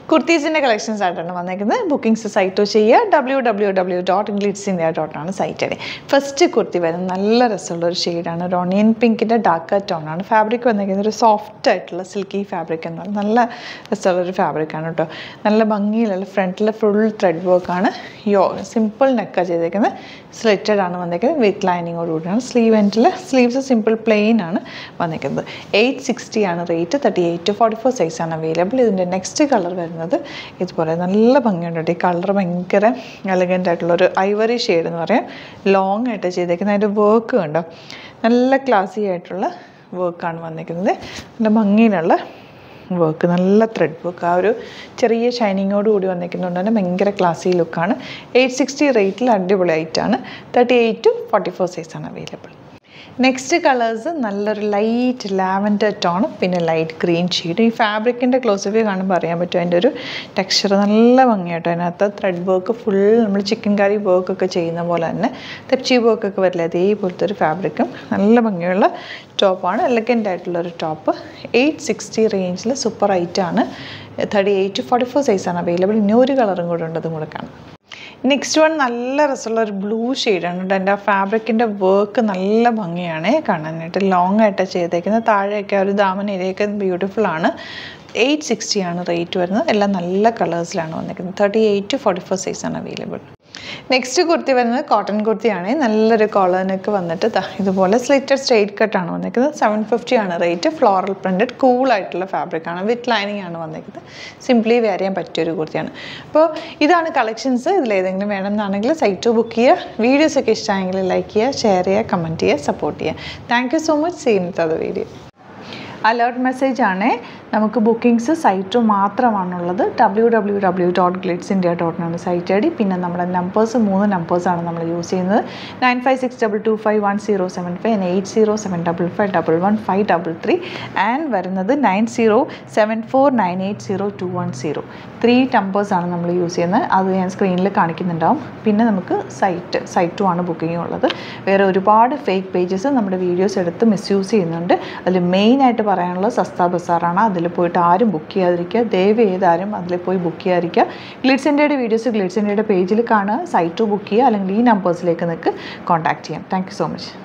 കുർത്തീസിൻ്റെ collections ആയിട്ടാണ് വന്നേക്കുന്നത് bookings site ചെയ്യുക W W W dot Glitz India ഡോട്ടാണ് സൈറ്റ് ഐ ഫസ്റ്റ് കുർത്തി വരുന്നത് നല്ല രസമുള്ള ഒരു ഷെയ്ഡാണ് ഒരു ഓണിയൻ പിങ്കിൻ്റെ ഡാർക്ക് ടോണാണ് ഫാബ്രിക് വന്നിരിക്കുന്നത് ഒരു സോഫ്റ്റ് ആയിട്ടുള്ള സിൽക്കി ഫാബ്രിക് എന്ന് പറയുന്നത് നല്ല രസമുള്ള ഒരു ഫാബ്രിക്കാണ് കേട്ടോ നല്ല ഭംഗിയിലുള്ള ഫ്രണ്ടിൽ ഫുൾ ത്രെഡ് വർക്കാണ് യോ സിമ്പിൾ നെക്കാണ് ചെയ്തേക്കുന്നത് സ്ലിറ്റഡ് ആണ് വന്നിരിക്കുന്നത് വിത്ത് ലൈനിങ്ങോട് കൂടിയാണ് സ്ലീവ് എൻഡിൽ സ്ലീവ്സ് സിമ്പിൾ പ്ലെയിൻ ആണ് വന്നിരിക്കുന്നത് എയ്റ്റ് സിക്സ്റ്റി ആണ് rate thirty eight forty four സൈസാണ് അവൈലബിൾ ഇതിൻ്റെ നെക്സ്റ്റ് കളർ വരുന്നത് ഇതുപോലെ നല്ല ഭംഗിയുണ്ട് കേട്ടോ ഈ കളർ ഭയങ്കര എലഗൻ്റ് ആയിട്ടുള്ളൊരു ഐവറി ഷെയ്ഡ് എന്ന് പറയാം ലോങ് ആയിട്ട് ചെയ്തേക്കുന്നത് അതിൻ്റെ വർക്ക് കണ്ടോ നല്ല ക്ലാസി ആയിട്ടുള്ള വർക്കാണ് വന്നിരിക്കുന്നത് നല്ല ഭംഗിയിലുള്ള വർക്ക് നല്ല ത്രെഡ് വർക്ക് ആ ഒരു ചെറിയ ഷൈനിങ്ങോട് കൂടി വന്നിരിക്കുന്നതുകൊണ്ട് തന്നെ ഭയങ്കര ക്ലാസി ലുക്കാണ് എയ്റ്റ് സിക്സ്റ്റി റേറ്റിൽ അടിപൊളി ആയിട്ടാണ് thirty eight to forty four സൈസാണ് അവൈലബിൾ നെക്സ്റ്റ് കളേഴ്സ് നല്ലൊരു ലൈറ്റ് ലാവൻഡർ ടോണും പിന്നെ ലൈറ്റ് ഗ്രീൻ ഷെയ്ഡ് ഈ ഫാബ്രിക്കിൻ്റെ ക്ലോസ് വ്യൂ കാണുമ്പോൾ അറിയാൻ പറ്റും അതിൻ്റെ ഒരു ടെക്സ്ചർ നല്ല ഭംഗിയായിട്ടോ അതിനകത്ത് ത്രെഡ് വർക്ക് ഫുൾ നമ്മൾ ചിക്കൻ കറി വർക്കൊക്കെ ചെയ്യുന്ന പോലെ തന്നെ തെപ്ചി വർക്കൊക്കെ വരില്ല അതേപോലത്തെ ഒരു ഫാബ്രിക്കും നല്ല ഭംഗിയുള്ള ടോപ്പാണ് എലഗൻ്റ് ആയിട്ടുള്ളൊരു ടോപ്പ് എയ്റ്റ് സിക്സ്റ്റി റേഞ്ചിൽ സൂപ്പർ ആണ് തേർട്ടി എയ്റ്റ് ഫോർട്ടി ഫോർ സൈസാണ് അവൈലബിൾ ഇനി ഒരു കളറും കൂടെ ഉണ്ട് അതും കൂടെ കാണാം നെക്സ്റ്റ് വൺ നല്ല രസമുള്ള ഒരു ബ്ലൂ ഷെയ്ഡാണ് കേട്ടോ എൻ്റെ ആ ഫാബ്രിക്കിൻ്റെ വർക്ക് നല്ല ഭംഗിയാണ് കാണാനായിട്ട് ലോങ് ആയിട്ട് ചെയ്തേക്കുന്നത് താഴെയൊക്കെ ആ ഒരു ദാമൻ ഏരിയയൊക്കെ ബ്യൂട്ടിഫുൾ ആണ് എയ്റ്റ് സിക്സ്റ്റി ആണ് റേറ്റ് വരുന്നത് എല്ലാം നല്ല കളേഴ്സിലാണ് വന്നിരിക്കുന്നത് thirty eight to forty four സൈസാണ് അവൈലബിൾ നെക്സ്റ്റ് കുർത്തി വരുന്നത് കോട്ടൺ കുർത്തിയാണ് നല്ലൊരു കോളറിനൊക്കെ വന്നിട്ട് ദാ ഇതുപോലെ സ്ലിറ്റഡ് സ്ട്രെയിറ്റ് കട്ടാണ് വന്നിരിക്കുന്നത് സെവൻ ഫിഫ്റ്റി ആണ് റേറ്റ് ഫ്ലോറൽ പ്രിൻറ്റഡ് കൂൾ ആയിട്ടുള്ള ഫാബ്രിക് ആണ് വിത്ത് ലൈനിങ് ആണ് വന്നിരിക്കുന്നത് സിംപ്ലി വെയർ ചെയ്യാൻ പറ്റിയൊരു കുർത്തിയാണ് അപ്പോൾ ഇതാണ് കളക്ഷൻസ് ഇതിലേതെങ്കിലും വേണമെന്നാണെങ്കിൽ സൈറ്റ് ബുക്ക് ചെയ്യുക വീഡിയോസൊക്കെ ഇഷ്ടമായെങ്കിൽ ലൈക്ക് ചെയ്യുക ഷെയർ ചെയ്യുക കമൻറ്റ് ചെയ്യുക സപ്പോർട്ട് ചെയ്യുക താങ്ക് യു സോ മച്ച് ചെയ്യുന്നത് അത് വീഡിയോ അലേർട്ട് മെസ്സേജ് ആണ് നമുക്ക് ബുക്കിംഗ്സ് സൈറ്റ് മാത്രമാണുള്ളത് W W W dot Glitz India ഡോട്ടിനാണ് സൈറ്റ് ഐ ഡി പിന്നെ നമ്മുടെ നമ്പേഴ്സ് മൂന്ന് നമ്പേഴ്സാണ് നമ്മൾ യൂസ് ചെയ്യുന്നത് nine five six double two five one zero seven five eight zero seven double five double one five double three and വരുന്നത് nine zero seven four nine eight zero two one zero three നമ്പേഴ്സാണ് നമ്മൾ use ചെയ്യുന്നത് അത് ഞാൻ സ്ക്രീനിൽ കാണിക്കുന്നുണ്ടാവും പിന്നെ നമുക്ക് site സൈറ്റും ആണ് ബുക്കിംഗ് ഉള്ളത് വേറെ ഒരുപാട് ഫേക്ക് പേജസ് നമ്മുടെ വീഡിയോസ് എടുത്ത് മിസ്യൂസ് ചെയ്യുന്നുണ്ട് അതിൽ മെയിനായിട്ട് പറയാനുള്ളത് സസ്ത ബസാറാണ് അതിൽ പോയിട്ട് ആരും ബുക്ക് ചെയ്യാതിരിക്കുക ദയവ് ചെയ്താരും അതിൽ പോയി ബുക്ക് ചെയ്യാതിരിക്കുക ഗ്ലിഡ്സ് ഇന്ത്യയുടെ വീഡിയോസ് ഗ്ലിഡ്സ് ഇന്ത്യയുടെ പേജിൽ കാണുക സൈറ്റ് ബുക്ക് ചെയ്യുക അല്ലെങ്കിൽ ഈ നമ്പേഴ്സിലേക്ക് നിങ്ങൾക്ക് കോൺടാക്ട് ചെയ്യാം താങ്ക് സോ മച്ച്